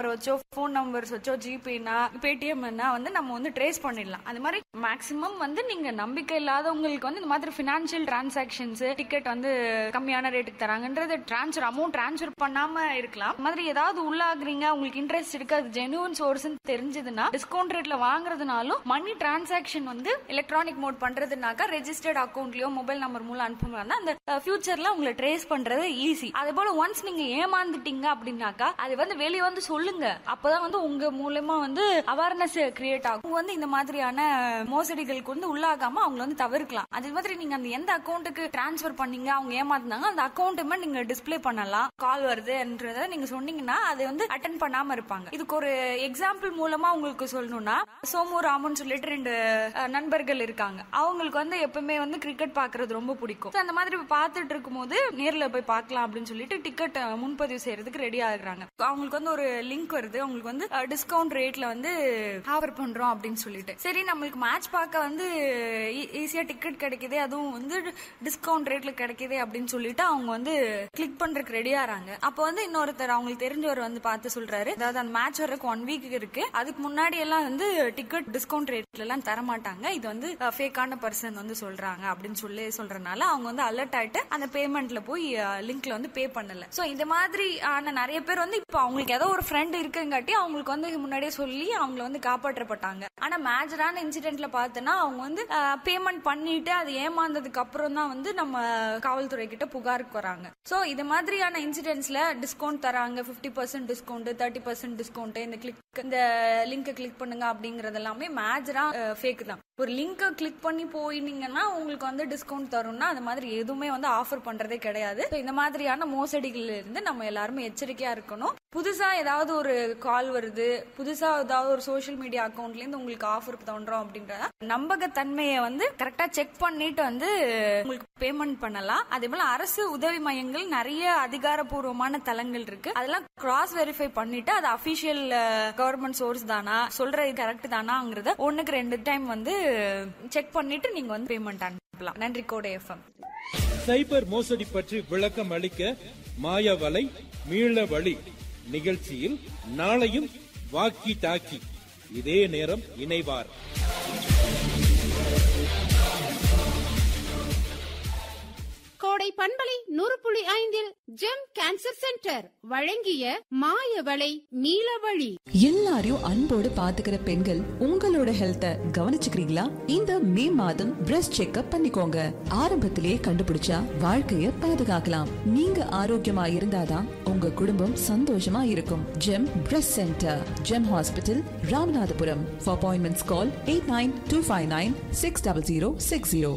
வச்சோ phone numbers வச்சோ ஜிபேனா பேடிஎம்னா வந்து நம்ம வந்து ட்ரேஸ் பண்ணிடலாம் அது மாதிரி மேக்ஸிமம் வந்து நீங்க நம்பிக்கை இல்லாதவங்களுக்கு வந்து இந்த மாதிரி ஃபினான்ஷியல் டிரான்சாக்ஷன்ஸ் டிக்கெட் வந்து கம்மியான ரேட்டுக்கு தராங்கன்றது டிரான்ஸ்ஃபர் அமௌண்ட் டிரான்ஸ்ஃபர் பண்ணாம இருக்கலாம் இந்த மாதிரி ஏதாவது உள்ளாகுறீங்க உங்களுக்கு இன்ட்ரெஸ்ட் இருக்கு அது ஜெனுவன் சோர்ஸ் தெரிஞ்சதுன்னா டிஸ்கவுண்ட் ரேட்ல வாங்குறதுனாலும் மணி டிரான்சாக்ஷன் வந்து எலக்ட்ரானிக் மோட் பண்றதுனாக்கா ரெஜிஸ்டர்ட் அக்கௌண்ட்லயோ மொபைல் நம்பர் மூலம் அனுப்புனா அந்த ஃபியூச்சர்ல உங்களை ட்ரேஸ் பண்றது ஈஸி அதே போல ஒன்ஸ் நீங்க ஏமாந்துட்டீங்க அப்படின்னாக்கா அது வந்து வெளியே வந்து சொல்லுங்க அப்பதான் வந்து உங்க மூலமா வந்து அவேர்னஸ் கிரியேட் ஆகும் உங்க வந்து இந்த மாதிரியான மோசடிகளுக்கு வந்து உள்ளாகாம அவங்க வந்து தவிர்க்கலாம் அதே மாதிரி நீங்க அந்த எந்த அக்கௌண்ட்டுக்கு டிரான்ஸ்ஃபர் பண்ணீங்க அவங்க ஏமாத்துனாங்க அந்த அக்கௌண்ட்டுமே நீங்க டிஸ்ப்ளே பண்ணலாம் கால் வருதுன்றத நீங்க சொன்னீங்கன்னா அதை வந்து அட்டன் பண்ணாம இருப்பாங்க இதுக்கு ஒரு எக்ஸாம்பிள் மூலமா உங்களுக்கு சொல்லணும்னா சோமு ராமன் சொல்லிட்டு ரெண்டு அஹ், நண்பர்கள் இருக்காங்க அவங்களுக்கு வந்து எப்பவுமே வந்து கிரிக்கெட் பாக்குறது ரொம்ப பிடிக்கும் So, அந்த மாதிரி பார்த்துட்டு இருக்கும்போது நேர்ல போய் பார்க்கலாம் அப்படின்னு சொல்லிட்டு டிக்கெட் முன்பதிவு செய்யறதுக்கு ரெடி ஆகுறாங்க அவங்களுக்கு வந்து ஒரு லிங்க் வருது அவங்களுக்கு வந்து டிஸ்கவுண்ட் ரேட்ல வந்து ஆஃபர் பண்றோம் அப்படின்னு சொல்லிட்டு சரி நம்மளுக்கு மேட்ச் பார்க்க வந்து ஈஸியா டிக்கெட் கிடைக்குது அதுவும் வந்து டிஸ்கவுண்ட் ரேட்ல கிடைக்குது அப்படின்னு சொல்லிட்டு அவங்க வந்து கிளிக் பண்றதுக்கு ரெடி ஆறாங்க அப்போ வந்து இன்னொருத்தர் அவங்களுக்கு தெரிஞ்சவர் வந்து பார்த்து சொல்றாரு அதாவது அந்த மேட்ச் வர்றதுக்கு ஒன் வீக் இருக்கு அதுக்கு முன்னாடி எல்லாம் வந்து டிக்கெட் டிஸ்கவுண்ட் ரேட்ல எல்லாம் தர மாட்டாங்க இது வந்து ஃபேக்கான பர்சன் வந்து சொல்றாங்க அப்படின்னு சொல்லி சொல்றதுனால அவங்க வந்து அலர்ட் ஆயிட்டு அந்த பேமெண்ட்ல போய் லிங்க்ல வந்து பே பண்ணல சோ இந்த மாதிரி ஆன நிறைய பேர் வந்து இப்போ அவங்களுக்கு ஏதோ ஒரு ஃப்ரெண்ட் இருக்குங்காட்டி அவங்களுக்கு வந்து முன்னாடியே சொல்லி அவங்கள வந்து காப்பாற்றப்பட்டாங்க ஆனா மேஜரான இன்சிடென்ட்ல பார்த்தோன்னா அவங்க வந்து பேமெண்ட் பண்ணிட்டு அது ஏமாந்ததுக்கு அப்புறம் தான் வந்து நம்ம காவல்துறை கிட்ட புகாருக்கு வராங்க சோ இது மாதிரியான இன்சிடென்ட்ஸ்ல டிஸ்கவுண்ட் தராங்க 50% percent discount thirty percent discount இந்த கிளிக் இந்த லிங்கை கிளிக் பண்ணுங்க அப்படிங்கறது எல்லாமே மேஜரா ஃபேக் தான் ஒரு லிங்கை கிளிக் பண்ணி போயினீங்கன்னா உங்களுக்கு வந்து டிஸ்கவுண்ட் தரும்னா அந்த மாதிரி எதுவுமே வந்து ஆஃபர் பண்றதே கிடையாது So, இந்த மாதிரியான மோசடிகள்ல இருந்து நம்ம எல்லாருமே எச்சரிக்கையா இருக்கணும் புதுசா ஏதாவது ஒரு கால் வருது புதுசா ஏதாவது ஒரு சோஷியல் மீடியா அக்கௌண்ட்ல இருந்து உங்களுக்கு ஆஃபர் தோன்றோம் அப்படின்றத நம்பகத்தன்மையை வந்து கரெக்டா செக் பண்ணிட்டு வந்து உங்களுக்கு பேமெண்ட் பண்ணலாம் அதே போல அரசு உதவி மையங்கள் நிறைய அதிகாரப்பூர்வமான தளங்கள் இருக்கு அதெல்லாம் கிராஸ் வெரிஃபை பண்ணிட்டு அது அபிஷியல் கவர்மெண்ட் சோர்ஸ் தானா சொல்றது கரெக்ட் தானாங்கிறத ஒண்ணுக்கு ரெண்டு டைம் வந்து செக் பண்ணிட்டு நீங்க வந்து பேமெண்ட் அனுப்பலாம் நன்றி கோடை எஃப்எம் சைபர் மோசடி பற்றி விளக்கம் அளிக்க மாயவலை மீள வழி நிகழ்ச்சியில் நாளையும் வாக்கி டாக்கி இதே நேரம் இணைவார் கோடை பண்பலை நூறு புள்ளி ஐந்தில் ஜெம் கேன்சர் சென்டர் வழங்கிய மாயவளை நீலவழி எல்லாரையும் அன்போடு பாத்துக்கிற பெண்கள் உங்களோட ஹெல்த்த கவனிச்சுக்கிறீங்களா இந்த மே மாதம் பிரஸ்ட் செக்அப் பண்ணிக்கோங்க ஆரம்பத்திலேயே கண்டுபிடிச்சா வாழ்க்கைய பாதுகாக்கலாம் நீங்க ஆரோக்கியமா இருந்தாதான் உங்க குடும்பம் சந்தோஷமா இருக்கும் Gem breast centre Gem hospital Ramanathapuram for appointments call eight nine two five nine six double zero six zero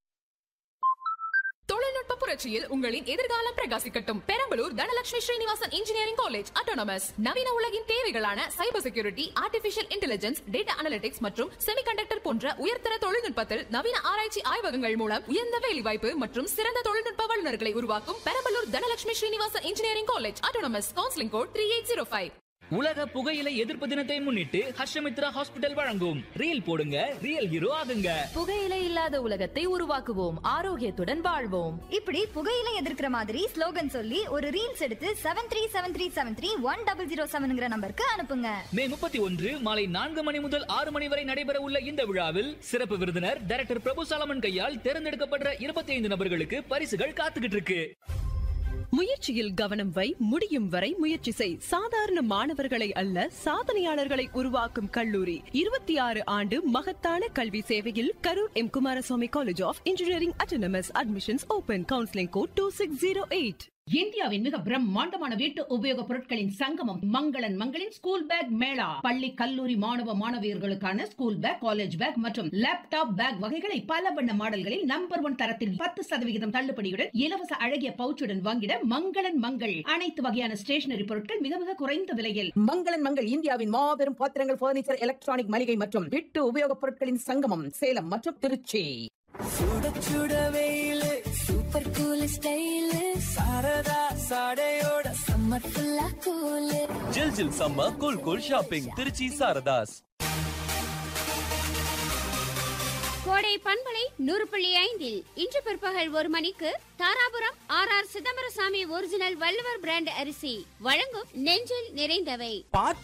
தொழில்நுட்ப புரட்சியில் உங்களின் எதிர்காலம் பிரகாசிக்கட்டும் Perambalur Dhanalakshmi Srinivasan engineering college autonomous நவீன உலகின் தேவைகளான cyber security artificial intelligence data analytics மற்றும் செமிகண்டக்டர் போன்ற உயர்தர தொழில்நுட்பத்தில் நவீன ஆராய்ச்சி ஆய்வகங்கள் மூலம் உயர்ந்த வேலைவாய்ப்பு மற்றும் சிறந்த தொழில்நுட்ப வல்லுநர்களை உருவாக்கும் Perambalur Dhanalakshmi Srinivasan engineering college autonomous counselling code three eight zero five உலக புகையிலை எதிர்ப்பு தினத்தை முன்னிட்டு ஹர்ஷமித்ரா ஹாஸ்பிட்டல் வழங்கும் ரீல் போடுங்க ரியல் ஹீரோ ஆகுங்க புகையிலை இல்லாத உலகத்தை உருவாக்குவோம் ஆரோக்கியத்துடன் வாழ்வோம் இப்படி புகையில எதிர்க்கிற மாதிரி ஸ்லோகன் சொல்லி ஒரு ரீல்ஸ் எடுத்து seven three seven three seven three one double zero செவன்ங்கிற நம்பருக்கு அனுப்புங்க மே முப்பத்தி ஒன்று மாலை நான்கு மணி முதல் ஆறு மணி வரை நடைபெற உள்ள இந்த விழாவில் சிறப்பு விருந்தினர் டைரக்டர் பிரபு சாலமன் கையால் தேர்ந்தெடுக்கப்பட்ட இருபத்தி ஐந்து நபர்களுக்கு பரிசுகள் காத்துக்கிட்டு இருக்கு முயற்சியில் கவனம் வை முடியும் வரை முயற்சி செய் சாதாரண மாணவர்களை அல்ல சாதனையாளர்களை உருவாக்கும் கல்லூரி இருபத்தி ஆறு ஆண்டு மகத்தான கல்வி சேவையில் Karur M Kumaraswamy college of engineering autonomous admissions open counselling code two six zero eight இந்தியாவின் மிக பிரம்மாண்டமான வீட்டு உபயோக பொருட்களின் சங்கமம் மங்களன் மங்களின் ஸ்கூல் பேக் மேளா பள்ளி கல்லூரி மாணவ மாணவியர்களுக்கான ஸ்கூல் பேக் காலேஜ் பேக் மற்றும் லேப்டாப் பேக் வகைகளை பல வண்ண மாடல்களில் நம்பர் ஒன் தரத்தில் பத்து சதவிகிதம் தள்ளுபடியுடன் இலவச அழகிய பவுச்சுடன் வாங்கிட மங்களன் மங்கள் அனைத்து வகையான ஸ்டேஷனரி பொருட்கள் மிக மிக குறைந்த விலையில் மங்களன் மங்கள் இந்தியாவின் மாபெரும் பாத்திரங்கள் பர்னிச்சர் எலக்ட்ரானிக் மளிகை மற்றும் வீட்டு உபயோகப் பொருட்களின் சங்கமம் சேலம் மற்றும் திருச்சி சுட சுட வெயிலு சூப்பர் கூல் ஸ்டைலு சாரதா சாடையோட சம்மர் ஃபுல்லா கூலு ஜில் ஜில் சம்ம cool cool shopping Trichy Saradhas கோடை பண்பலை நூறு புள்ளி ஐந்தில் இன்று பிற்பகல் ஒரு மணிக்கு Dharapuram R R Chidambarasamy original Valluvar brand அரிசி வழங்கும் நெஞ்சில் நிறைந்தவை பார்த்து